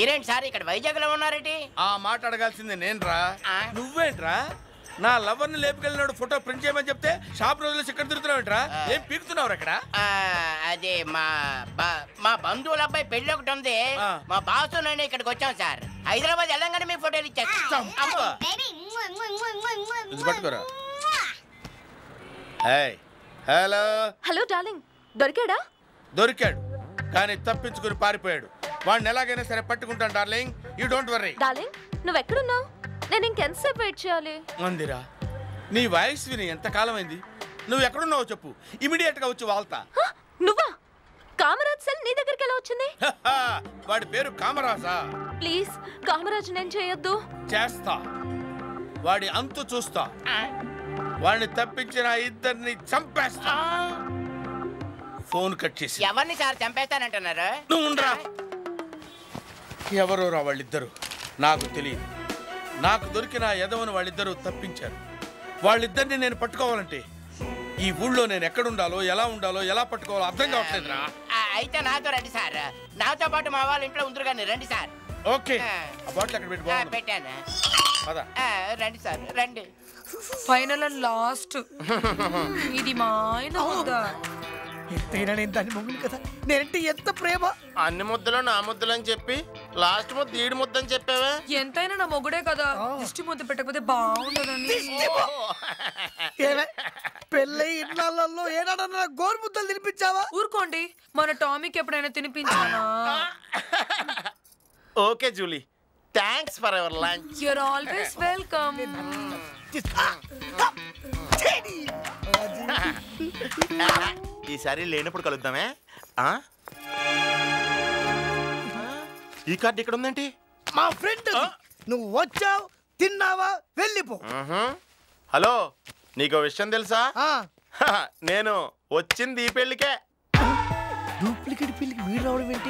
మీరేంటి సార్ ఇక్కడ వైజాగ్ లో ఉన్నారేంటి ఆ మాట అడగాల్సింది నేనురా ఆ? నువ్వేంట్రా నా లవర్ ని లేపుకెళ్ళినాడు ఫోటో ప్రింట్ చేయమని చెప్తే షాప్ రోజులు ఇక్కడ తిరుగుతున్నావుంట్రా ఏం పీకుతున్నావు అక్కడ ఆ, అదే మా బా- మా బంధువుల అబ్బాయి పెళ్లి ఒకటి ఉంది ఆ. మా బాసు నేను ఇక్కడికి వచ్చాం సార్ హైదరాబాద్ వెళ్ళంగానే మీ ఫోటోలు ఇచ్చేస్తాం అమ్మో. ఇది పట్టుకోరా హాయ్ హలో హలో డార్లింగ్ దొరికాడా దొరికాడు కానీ తప్పించుకుని పారిపోయాడు వాడిని ఎలాగైనా సరే పట్టుకుంటాను darling you don't worry darling నువ్వు ఎక్కడున్నావు నేను ఇంకెంతసేపు వెయిట్ చేయాలి మందిరా నీ వాయిస్ విని ఎంత కాలం అయింది నువ్వు ఎక్కడున్నావో చెప్పు ఇమీడియట్ గా వచ్చి వాళ్తా హ! నువ్వా కామరాజ్ సెల్ నీ దగ్గరికి ఎలా వచ్చింది వాడి పేరు కామరాజా ప్లీజ్ కామరాజ్ నేను చేయొద్దు చేస్తా వాడి అంతు చూస్తా ఆ, వాడిని తప్పించిన ఇద్దరిని చంపేస్తా ఆ. ఫోన్ కట్ చేసి ఎవరిని సార్ చంపేస్తానంటున్నారు నువ్వు ఉండరా ఎవరోరా వాళ్ళిద్దరు నాకు తెలియదు నాకు దొరికిన ఎదవను వాళ్ళిద్దరూ తప్పించారు వాళ్ళిద్దరిని నేను పట్టుకోవాలంటే ఈ ఊళ్ళో నేను ఎక్కడుండాలో ఎలా ఉండాలో ఎలా పట్టుకోవాలో అర్థం కావట్లేదురా ఆ, అయితే నాతో రండి సార్ నాతో పాటు మా వాళ్ళ ఇంట్లో ఉందరు కానీ రండి సార్ ఓకే ఆ బాటిల్ అక్కడ పెట్టి ఆ, బాగుంది పెట్టాను పద ఆ, రండి సార్ రండి ఫైనల్ అండ్ లాస్ట్ ఇది మా ఆయన వద్దా ఎంతైనా నేను దాన్ని మొగుడు కదా నేనంటే ఎంత ప్రేమ అన్ని ముద్దలు నా ముద్దలు అని చెప్పి లాస్ట్ ముద్ద ఈడు ముద్ద అని చెప్పావే ఎంతైనా నా మొగుడే కదా దిష్టి ముద్ద పెట్టకపోతే బాగుండదని ఏమే పెళ్ళై ఇన్నాళ్ళల్లో ఏనాడన్నా గోరు ముద్దలు తినిపించావా ఊరుకోండి మన టామీకి ఎప్పుడైనా తినిపించానా okay Julie thanks for ever lunch you're always welcome ఈసారి లేనప్పుడు కలుద్దామే ఆ? ఈ కార్డు ఇక్కడ ఉందేంటి మా ఫ్రెండ్ నువ్వు వచ్చావు తిన్నావా వెళ్ళిపో మ్హూ. హలో నీకు విషయం తెలుసా ఆ, హ, నేను వచ్చింది ఈ పెళ్లికే డూప్లికేట్ పెళ్లికి వీడు రావడం ఏంటి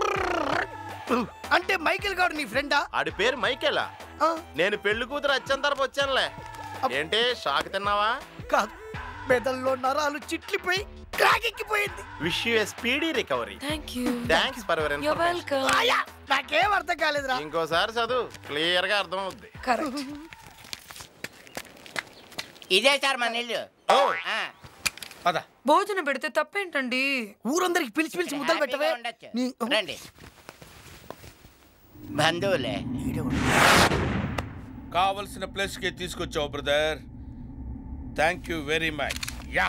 అంటే మైకేల్ గారు నీ ఫ్రెండా ఆడి పేరు మైకేలా ఆ, నేను పెళ్లి కూతురు వచ్చేంత తరపు వచ్చానులే ఏంటి షాక్ తిన్నావా కాదు మెదల్లో నరాలు చిట్లిపోయి క్రాకెక్కిపోయింది wish you speedy recovery thank you thanks for ever you're welcome ఆయా నాకేం అర్థం కాలేదురా ఇంకోసారి చదువు క్లియర్ గా అర్థం అవుద్ది కరెక్ట్ ఇదే సార్ మన ఇల్లు ఓ ఆ, పద భోజనం పెడితే తప్పేంటండి ఊరందరికి పిలిచి పిలిచి ముద్దలు పెట్టవే హ్యాపీగా ఉండొచ్చు. నీ- రండి బంధువులే కావలసిన ప్లేస్కి తీసుకొచ్చావు brother thank you very much యా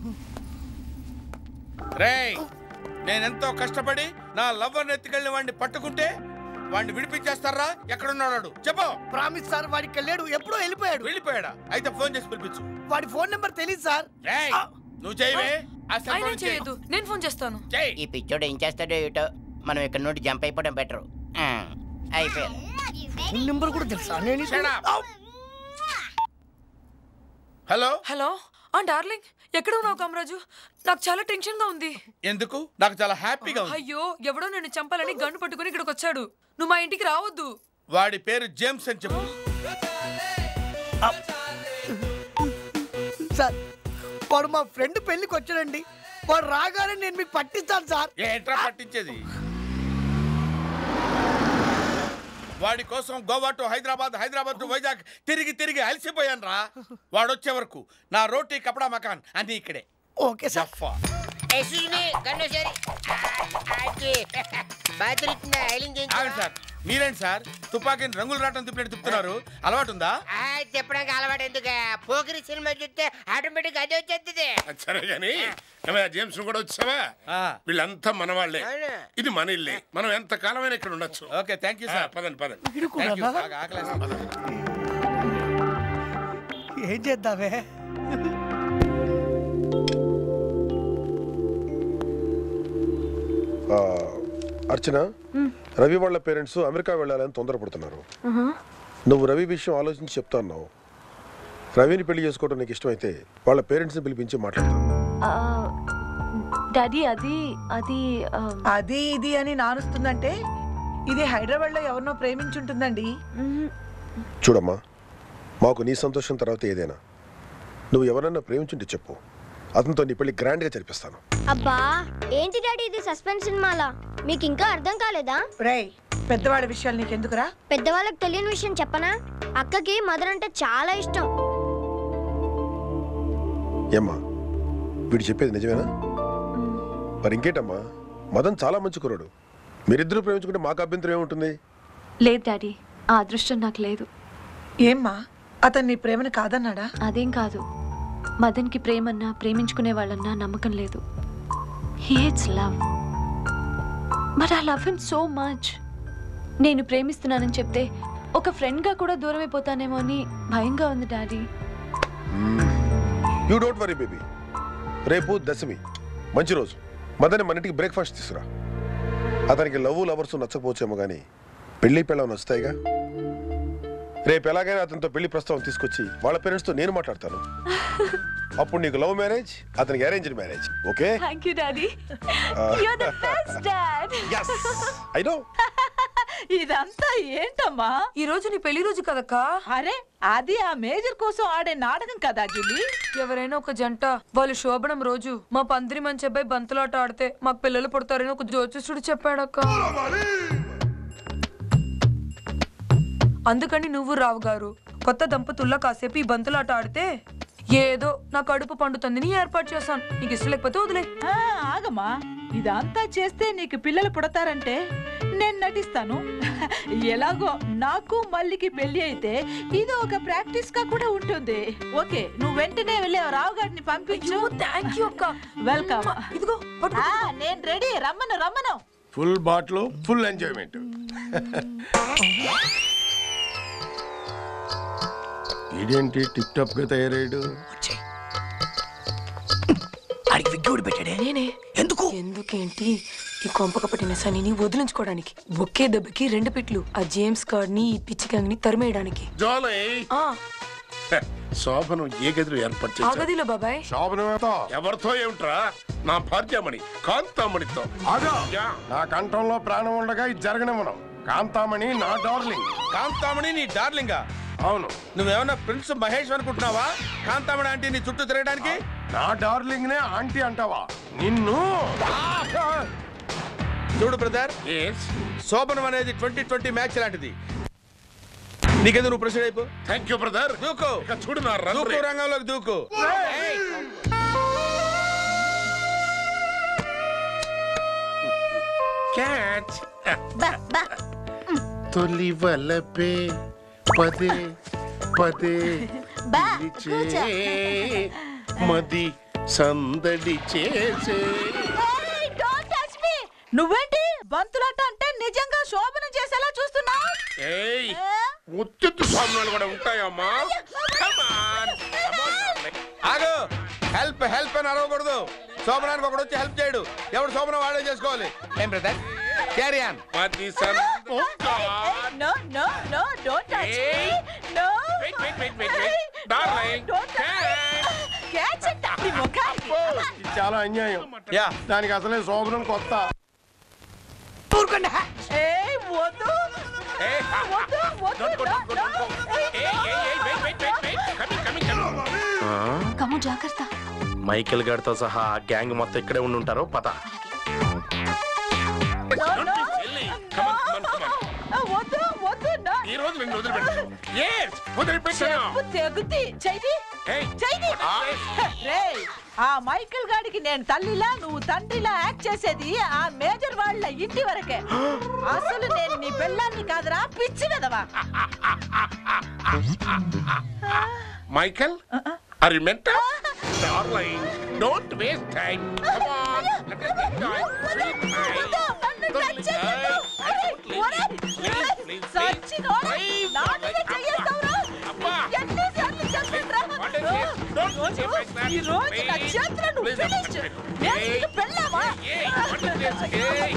రేయ్ నేనెంతో కష్టపడి నా లవ్వర్ని ఎత్తుకెళ్ళిన వాడిని పట్టుకుంటే వాడిని విడిపించేస్తారా ఎక్కడున్నాడు చెప్పు ప్రామిస్ సార్ వాడికి లేడు ఎప్పుడో వెళ్ళిపోయాడు వెళ్ళిపోయాడా అయితే ఫోన్ చేసి పిలిపించు వాడి ఫోన్ నెంబర్ తెలియదు సార్ రేయ్ నువ్వు చేయవే ఆ సెల్ అయినా ఫోన్ చేయి. చేయొద్దు నేను ఫోన్ చేస్తాను చేయి ఈ పిచ్చోడు ఏం చేస్తాడో ఏటో మనం ఇక్కడ నుండి జంప్ అయిపోవడం బెటర్ అయిపోయారు ఫోన్ నెంబర్ కూడా తెలుసా నేను Shut up. హలో హలో ఆ డార్లింగ్ ఎక్కడ ఉన్నావు కామరాజు నాకు చాలా టెన్షన్ గా ఉంది ఎందుకు నాకు చాలా హ్యాపీగా ఉంది అయ్యో ఎవడో నిన్ను చంపాలని గన్ను పట్టుకుని ఇక్కడికి వచ్చాడు నువ్వు మా ఇంటికి రావద్దు వాడి పేరు జేమ్స్ అని చెప్పు సార్ వాడు మా ఫ్రెండ్ పెళ్లికి వచ్చాడండి వాడు రాగానే నేను మీకు పట్టిస్తాను సార్ ఏంట్రా పట్టించేది వాడి కోసం గోవా టు హైదరాబాద్ హైదరాబాద్ టు వైజాగ్ తిరిగి తిరిగి అలసిపోయాను రా వాడు వచ్చే వరకు నా రోటీ కపడా మకాన్ అన్ని ఇక్కడే ఓకే సార్ జఫా ఎక్స్క్యూజ్ మీ కన్ను సరి బాత్రూమ్ ఐలింగ్ ఆగండి సార్ మీరేంటి సార్ తుపాకీని రంగులు రావటం తిప్పినట్టు తిప్పుతున్నారు అలవాటు ఉందా చెప్పడానికి అలవాటు ఎందుకు పోకిరి సినిమా చూస్తే ఆటోమేటిక్ అదే వచ్చేస్తుంది సరే గాని ఏమయ్య, జేమ్స్ నువ్వు కూడా వచ్చావా ఆ. వీళ్ళంతా మన వాళ్ళే అవును. ఇది మన ఇల్లే మనం ఎంత కాలమైనా ఇక్కడ ఉండొచ్చు ఓకే థ్యాంక్ యూ ఆ, సార్ పదండి పదండి థ్యాంక్ యూ బాగా ఆకలేస్తుంది. ఏం చేద్దామే ఆ, అర్చన రవి వాళ్ళ పేరెంట్స్ అమెరికా వెళ్ళాలని తొందరపడుతున్నారు నువ్వు రవి విషయం ఆలోచించి చెప్తా అన్నావు రవిని పెళ్లి చేసుకోవడం నీకు ఇష్టమైతే వాళ్ళ పేరెంట్స్ని పిలిపించి మాట్లాడతాను డాడీ అది అది ఆ, అది ఇది అని నానుస్తుందంటే ఇది హైదరాబాద్ లో ఎవరినో ప్రేమించుంటుందండి మ్మ్. చూడమ్మా మాకు నీ సంతోషం తర్వాత ఏదైనా నువ్వు ఎవరన్నా ప్రేమించుంటే చెప్పు అతనితో నీ పెళ్లి గ్రాండ్గా జరిపిస్తాను అబ్బా ఏంటి డాడీ ఇది సస్పెన్స్ సినిమాలా మీకు ఇంకా అర్థం కాలేదా రేయ్ పెద్దవాడి విషయాలు నీకెందుకురా పెద్దవాళ్ళకి తెలియని విషయం చెప్పనా అక్కకి మదర్ అంటే చాలా ఇష్టం ఏమ్మా వీడు చెప్పేది నిజమేనా మరి ఇంకేటమ్మా మదన్ చాలా మంచి కుర్రాడు మీరిద్దరూ ప్రేమించుకుంటే మాకు అభ్యంతరం ఏముంటుంది లేదు డాడీ ఆ అదృష్టం నాకు లేదు ఏమ్మా అతను నీ ప్రేమని కాదన్నాడా అదేం కాదు మదన్కి ప్రేమన్నా ప్రేమించుకునే వాళ్ళన్నా నమ్మకం లేదు hates love but I love him so much నేను ప్రేమిస్తున్నానని చెప్తే ఒక ఫ్రెండ్గా కూడా దూరం అయిపోతానేమో అని భయంగా ఉంది daddy you don't worry baby రేపు దశమి మంచి రోజు మదన్ మన ఇంటికి బ్రేక్ఫాస్ట్ తీసుకురా అతనికి లవ్ లవర్స్ నచ్చకపోవచ్చేమో కానీ పెళ్లి పిల్లలు నచ్చుతాయిగా రేపు ఎలాగైనా అతనితో పెళ్లి ప్రస్తావన తీసుకొచ్చి వాళ్ళ పేరెంట్స్తో నేను మాట్లాడతాను అప్పుడు నీకు లవ్ మ్యారేజ్ అతనికి arranged marriage okay thank you daddy you're the best dad I know ఇదంతా ఏంటమ్మా ఈ రోజు నీ పెళ్లి రోజు కదక్కా అరే అది ఆ మేజర్ కోసం ఆడే నాటకం కదా జులి ఎవరైనా ఒక జంట వాళ్ళు శోభనం రోజు మా పందిరి మంచి అబ్బాయి బంతులాట ఆడితే మాకు పిల్లలు పుడతారని ఒక జ్యోతిష్యుడు చెప్పాడక్క అందుకని నువ్వు రావు గారు కొత్త దంపతుల్లో కాసేపు ఈ బంతులాట ఆడితే ఏదో నా కడుపు పండుతుందని ఏర్పాటు చేశాను నీకు ఇష్టం లేకపోతే వదిలే ఆ, ఆగమ్మా ఇదంతా చేస్తే నీకు పిల్లలు పుడతారంటే నేను నటిస్తాను ఎలాగో నాకు మల్లికి పెళ్లి అయితే ఇది ఒక ప్రాక్టీస్ గా కూడా ఉంటుంది ఓకే నువ్వు వెంటనే వెళ్ళి ఆ రావు గారిని పంపించు థ్యాంక్ యూ అక్క వెల్కమ్ ఇదిగో పట్టుకో. ఆ, నేను రెడీ రమ్మను రమ్మను ఫుల్ బాటిల్ ఫుల్ ఎంజాయ్మెంట్ ఇదేంటి టిప్ టాప్ గా తయారయ్యాడు ఆడికి విగ్గి ఊడి పెట్టాడే నేనే ఎందుకు ఎందుకేంటి ఈ కొంపక పట్టిన శనిని వదిలించుకోవడానికి ఒకే దెబ్బకి రెండు పిట్లు ఆ జేమ్స్ కార్డ్ ని ఈ పిచ్చి gang ని తరిమేయడానికి జోలై ఆ శోభను ఏ గదిలో ఏర్పాటు ఆ చేశారు గదిలో బాబాయ్ శోభనమేతో ఎవరితో ఏమిట్రా నా భార్యామణి కాంతామణితో యా. నా కంఠంలో ప్రాణం ఉండగా ఇది జరగనివ్వను కాంతామణి నా డార్లింగ్ కాంతామణి నీ డార్లింగా అవును నువ్వేమన్నా ప్రిన్స్ మహేష్ అనుకుంటున్నావా కాంతామణి అంటే నీ చుట్టూ తిరగడానికి నా డార్లింగ్ నే ఆంటీ అంటావా నిన్ను చూడు బ్రదర్ Yes. శోభనం అనేది ట్వంటీ ట్వంటీ మ్యాచ్ లాంటిది నీకేదో నువ్వు ప్రొసీడ్ అయిపో థ్యాంక్ యూ బ్రదర్ దూకు ఇక చూడు నా రన్ దూకు రేట్. రంగంలోకి దూకు ఏయ్. క్యాచ్ తొలి వలపే పదే పదే పిలిచే మది సందడి చేసే నువ్వేంటి బంతులాట అంటే నిజంగా శోభనం చేసేలా చూస్తున్నావు ఏయ్ ముత్తెత్తు స్వామినాలు కూడా ఉంటాయమ్మా Come on. Come on, darling. ఆగు హెల్ప్ హెల్ప్ అని అరవకూడదు శోభనానికి ఒకడు వచ్చి హెల్ప్ చేయడు ఎవడు శోభనం వాడే చేసుకోవాలి ఏం బ్రదర్ క్యారీ ఆన్ మది సం Oh, God. No no no don't touch me Hey. No Wait, wait, wait, wait, wait. Darling. Don't Catch. Catch అంట నీ ముఖానికి ఇది చాలా అన్యాయం యా దానికి అసలే శోభనం కొత్త ఊరుకోండి ఏయ్ వద్దు Hey, ha, ha. వద్దు వద్దు Don't go, don't go, don't go. Hey, hey, hey, wait, wait, wait, wait. Coming, coming, coming. కమ్ము జాగ్రత్త మైకేల్ గారితో సహా ఆ గ్యాంగ్ మొత్తం ఇక్కడే ఉండి ఉంటారు పద Don't be silly. Come on, come on, come on. వద్దు వద్దు నా ఈ రోజు నిన్ను వదిలిపెట్టాను Yes, వదిలిపెట్టాను చెప్పు తెగుద్ది చెయ్యి Hey, చెయ్యి what is this? రేయ్ ఆ మైకేల్ గాడికి నేను తల్లిలా నువ్వు తండ్రిలా యాక్ట్ చేసేది ఆ మేజర్ వాళ్ళ ఇంటి వరకే అసలు నేను నీ పెళ్ళాన్ని కాదురా పిచ్చి వెదవా Michael, are you mental? Darling, don't waste time. Come on, let us enjoy. Sweet night. నన్ను Don't touch చేయొద్దు. Hey, don't leave ఒరేయ్, me. Please, ఒరేయ్, please, please. సచ్చినోడు. Please, నా మీద darling. చెయ్యేస్తావురా? అబ్బా. ఎన్నిసార్లు చెప్పానురా? What is this? Don't రోజు, say like that. ఈ రోజు నా Please. చేతులను Please, finish. don't- నేను Hey. నీకు పెళ్ళామా? Hey, what is this? Hey.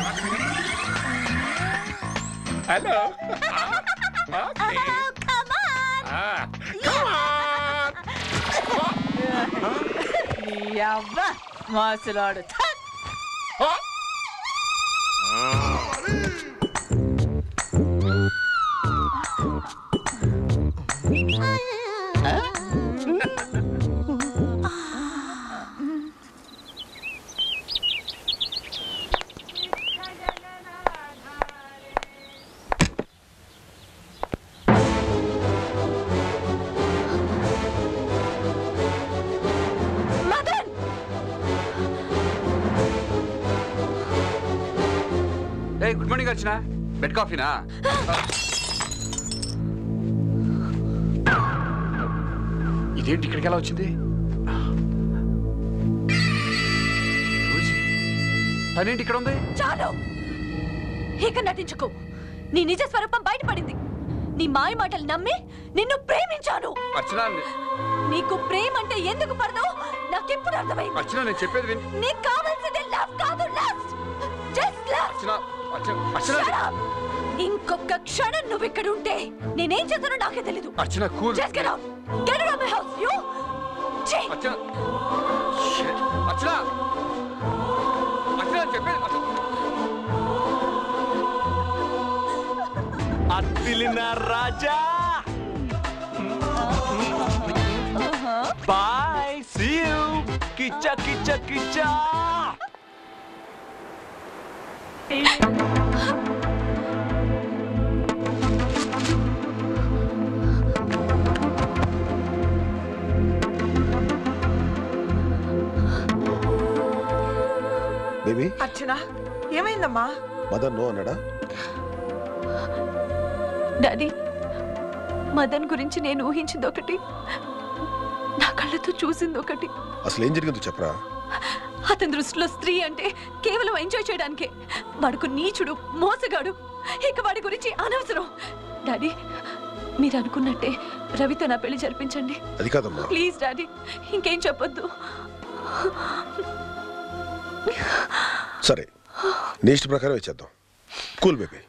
Hello. okay. Come on. Ah, come on. నీ అవ్వ మాసులాడు Oh. ఎందుకు వచ్చినా బెడ్ కాఫీనా ఇదేంటి ఇక్కడికి ఎలా వచ్చింది రోజీ, తనేంటి ఇక్కడ ఉంది చాలు ఇక నటించుకో నీ నిజ స్వరూపం బయటపడింది నీ మాయ మాటలు నమ్మి నిన్ను ప్రేమించాను అర్చన నీకు ప్రేమ అంటే ఎందుకు పడదు నాకెప్పుడు అర్థమైంది అర్చన నేను చెప్పేది విని నీకు కావాల్సింది లవ్ కాదు lust just love Archana Archana Archana ఇంకొక క్షణం నువ్వు ఇక్కడ ఉంటే నేనేం చేస్తానో నాకే తెలీదు Archana cool just get out get out of my house you Archana Shit. Archana Archana చెప్పేది అర్చన- అత్తిలిన రాజా bye see you Kichcha Kichcha Kichcha baby Archana ఏమైందమ్మా మదన్ నో అన్నాడా డాడీ మదన్ గురించి నేను ఊహించింది ఒకటి నా కళ్ళతో చూసింది ఒకటి అసలు ఏం జరిగిందో చెప్పరా అతని దృష్టిలో స్త్రీ అంటే కేవలం ఎంజాయ్ చేయడానికే వాడుకు నీచుడు మోసగాడు ఇక వాడి గురించి అనవసరం డాడీ మీరు అనుకున్నట్టే రవితో నా పెళ్లి జరిపించండి అది కాదమ్మా ప్లీజ్ డాడీ ఇంకేం చెప్పొద్దు సరే నీ ఇష్ట ప్రకారం ఇచ్చేద్దాం కూల్ బేబీ